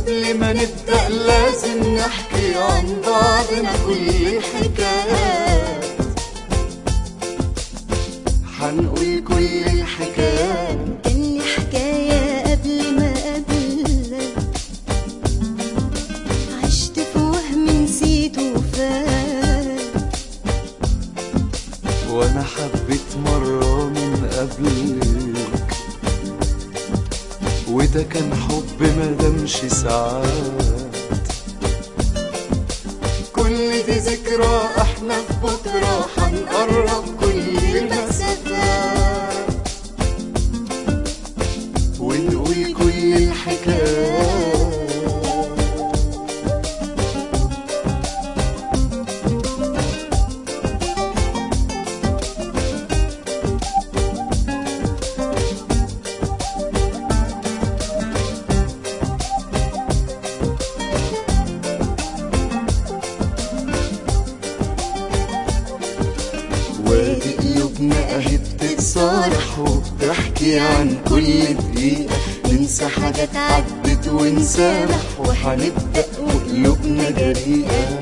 قبل ما نبدأ لازم نحكي عن بعضنا كل الحكايات حنقول كل الحكايات كان لي حكاية قبل ما أقابلك عشت في وهم نسيت وفات وانا حبيت مرة من قبلك وده كان حب ما دامش ساعات كل دي ذكرى احنا في بكرة هنقرب كل المسافات ونقول كل الحكايات وادي قلوبنا اهي بتتصارح وبتحكي عن كل دقيقة ننسى حاجات عدت ونسامح وهنبدأ وقلوبنا جريئة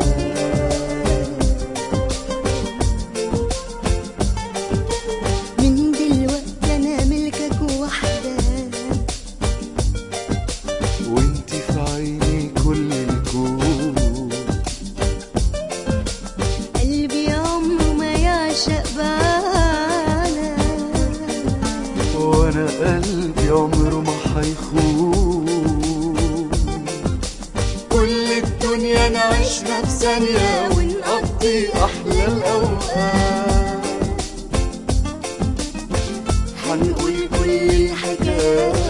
من دلوقتي أنا ملكك وحدك وانت في عيني كل الكون قلبي عمره ما يعشق بعدك وانا قلبي عمره ما هيخون كل الدنيا نعيشها في ثانية ونقضي أحلى الأوقات هنقول كل الحكايات